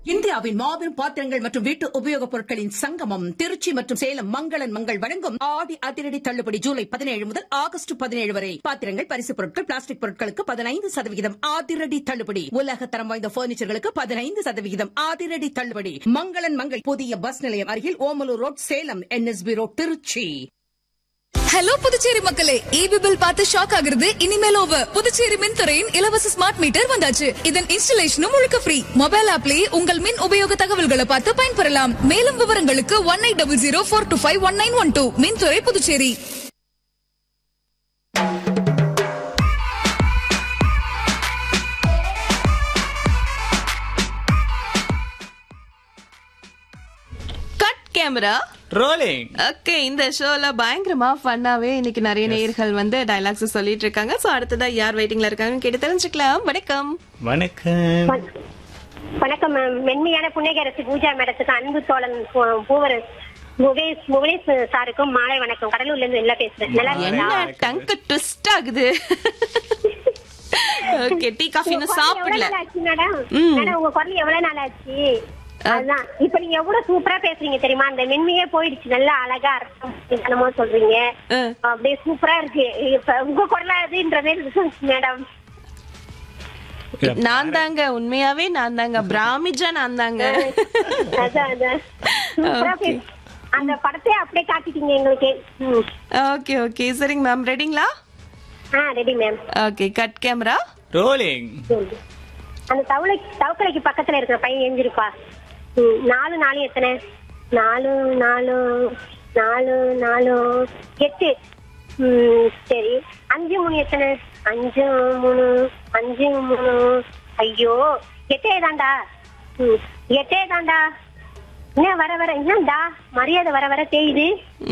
இந்தியாவின் மாபெரும் பாத்திரங்கள் மற்றும் வீட்டு உபயோகப் பொருட்களின் சங்கமம் திருச்சி மற்றும் சேலம் மங்களன் மங்கள் வழங்கும் ஆடி அதிரடி தள்ளுபடி ஜூலை பதினேழு முதல் ஆகஸ்ட் பதினேழு வரை பாத்திரங்கள் பரிசுப் பொருட்கள் பிளாஸ்டிக் பொருட்களுக்கு பதினைந்து சதவிகிதம் அதிரடி தள்ளுபடி உலக தரம் வாய்ந்த பர்னிச்சர்களுக்கு பதினைந்து சதவிகிதம் அதிரடி தள்ளுபடி மங்களன் மங்கள் புதிய பஸ் நிலையம் அருகில் Omalur road Salem NSB road Trichy hello Puducherry மக்களே ஈபி பில் பார்த்து ஷாக் ஆகுறது இனிமேல் ஓவர் புதுச்சேரி மின்துறையின் இலவச ஸ்மார்ட் மீட்டர் வந்தாச்சு இதன் இன்ஸ்டலேஷனும் முழுக்க ஃப்ரீ மொபைல் ஆப்லயே உங்கள் மின் உபயோக தகவல்களை பார்த்து பயன்பெறலாம் மேலும் விவரங்களுக்கு one eight double zero four two five one nine one two மின்துறை Puducherry cut camera rolling okay இந்த ஷோல பயங்கரமா ஃபன்னாவே இன்னைக்கு நிறைய நேயர்கள் வந்து டைலாக்ஸ் சொல்லிட்டு இருக்காங்க சோ அடுத்ததா யார் வெயிட்டிங்ல இருக்காங்கன்னு கேட்டு தெரிஞ்சுக்கலாம் வணக்கம் வணக்கம் வணக்கம் மேம் மென்மையான புன்னகரசு பூஜா மேடத்துக்கு அன்பு தோழன் பூ- பூவர் முகேஷ் முகேஷ் சாருக்கும் மாலை வணக்கம் கடலூர்ல இருந்து எல்லாம் பேசுறேன் நல்லா என்ன இருக்கீங்களா டங்க் ட்விஸ்ட் ஆகுது ஓகே டீ காஃபி இன்னும் சாப்பிடல எவ்வளவு நாள் ஆச்சு மேடம் ம். மேடம் உங்க குரல் எவ்வளவு நாள் ஆச்சு அதான் இப்ப நீங்க எவ்வளவு சூப்பரா பேசுறீங்க தெரியுமா அந்த மென்மையே போயிடுச்சு நல்லா அழகா அர்த்தம் என்னமோ சொல்றீங்க ஆ. அப்படியே சூப்பரா இருக்கு இப்ப உங்க குரலா அதுன்றதே மேடம் நான் தாங்க உண்மையாவே நான் தாங்க பிராமிஜா நான் தாங்க அதான் அதான் சூப்பரா Okay. பேசு- அந்த படத்தை அப்படியே காட்டிட்டீங்க எங்களுக்கு ம். ஓகே ஓகே சரிங்க மேம் ரெடிங்களா ஆ ready ma'am okay cut camera rolling அந்த தவளை தவக்கலைக்கு பக்கத்துல இருக்கிற பையன் எஞ்சிருப்பா ம், நாலு நாலு எத்தனை நாலு நாலு நாலு நாலு எட்டு ம், சரி அஞ்சு மூணு எத்தனை அஞ்சு மூணு அஞ்சு மூணு ஐயோ எட்டே தாண்டா ம், எட்டே தாண்டா என்ன வர வர என்னடா மரியாதை வர வர தேயுது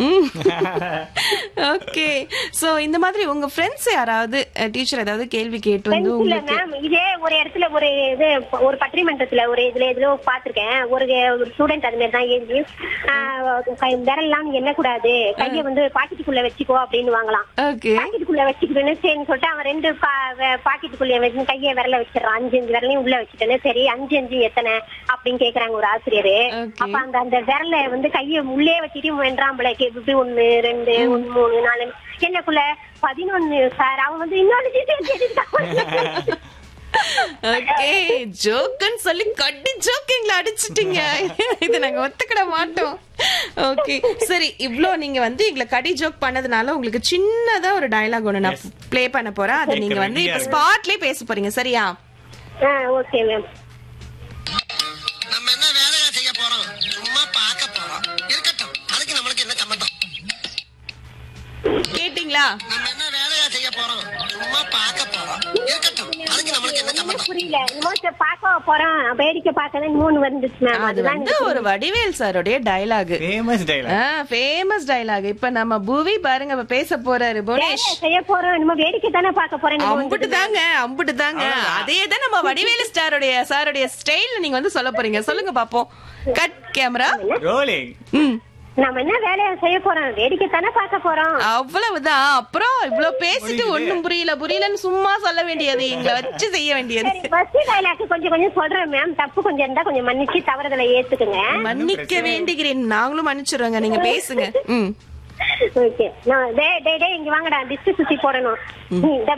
ஓகே சோ இந்த மாதிரி உங்க ஃப்ரெண்ட்ஸ் யாராவது டீச்சர் ஏதாவது கேள்வி கேட்டு வந்து இல்ல உங்களுக்கு மேம் இதே ஒரு இடத்துல ஒரு இது ஒரு பட்டிமன்றத்துல ஒரு இதுல இதுல பாத்திருக்கேன் ஒரு ஒரு ஸ்டூடெண்ட் அது மாதிரி தான் எழுதி விரல்லாம் நீ எண்ணக்கூடாது கைய வந்து பாக்கெட்டுக்குள்ள வச்சுக்கோ அப்படின்னு வாங்கலாம் ஓகே பாக்கெட்டுக்குள்ள வச்சுக்கிட்டுன்னு சரின்னு சொல்லிட்டு அவன் ரெண்டு பாக்கெட்டுக்குள்ள வச்சு கையை விரல வச்சிடறான் அஞ்சு அஞ்சு விரலையும் உள்ள வச்சுட்டேன்னு சரி அஞ்சு அஞ்சு எத்தனை அப்படின்னு கேக்குறாங்க ஒரு ஆசிரியர் Okay. அப்ப அந்த அந்த விரல வந்து கைய உள்ளே வச்சுட்டு வென்றாம்பளை இப்படி ஒண்ணு ரெண்டு ஒண்ணு மூணு நாலு என்னக்குள்ள பதினொன்னு சார் அவன் வந்து இன்னொன்னு சேர்த்து வச்சிருக்கான். ஓகே ஜோக்குன்னு சொல்லி கட்டி ஜோக்கிங்களா அடிச்சிட்டீங்க இது நாங்க ஒத்துக்கிட மாட்டோம் ஓகே சரி இவ்ளோ நீங்க வந்து எங்களை கடி ஜோக் பண்ணதுனால உங்களுக்கு சின்னதா ஒரு டயலாக் ஒண்ணு நான் ப்ளே பண்ண போறேன் அதை நீங்க வந்து இப்ப ஸ்பாட்லயே பேச போறீங்க சரியா ஆ ஓகே மேம் நம்ம என்ன வேலையா செய்ய போறோம் சும்மா பார்க்க போறோம் இருக்கட்டும் அதுக்கு நம்மளுக்கு என்ன சம்பந்தம் கேட்டீங்களா நம்ம என்ன வேலையா செய்ய போறோம் சும்மா பார்க்க போறோம் இருக்கட்டும் அதுக்கு நம்மளுக்கு என்ன ஒண்ணுமே சம்பந்தம் புரியல இன்னும் சரி பார்க்க போறோம் வேடிக்கை பார்க்க மூணு வந்துச்சு மேம் அது அதுதான் வந்து ஒரு வடிவேல் சாரோடைய dialogue famous dialogue famous dialogue இப்ப நம்ம பூவி பாருங்க இப்ப பேச போறாரு புவனேஷ் வேலை செய்ய போறோம் இன்னும் வேடிக்கை தானே பார்க்க போறேன் நம்ம அம்புட்டு வந்துட்டு. தாங்க அம்புட்டு தாங்க அதே தான் நம்ம வடிவேலு ஸ்டாருடைய சாருடைய ஸ்டைல் நீங்க வந்து சொல்ல போறீங்க சொல்லுங்க பாப்போம் கட் கேமரா ரோலிங் ம் நம்ம என்ன வேலையை செய்ய போறோம் வேடிக்கை தானே பார்க்க போறோம் அவ்வளவுதான் அப்புறம் இவ்ளோ பேசிட்டு புரியுது. ஒண்ணும் புரியல புரியலன்னு சும்மா சொல்ல வேண்டியது எங்களை வச்சு செய்ய வேண்டியது சரி பஸ் டைலாக் கொஞ்சம் கொஞ்சம் சொல்றேன் மேம் தப்பு கொஞ்சம் இருந்தா கொஞ்சம் மன்னிச்சு தவறுதலை ஏத்துக்குங்க மன்னிக்க வேண்டுகிறேன் நாங்களும் மன்னிச்சிடுறோங்க நீங்க பேசுங்க ம் ஓகே நான் டே டே டே இங்க வாங்கடா டிஸ்க் சுத்தி போடணும் இந்த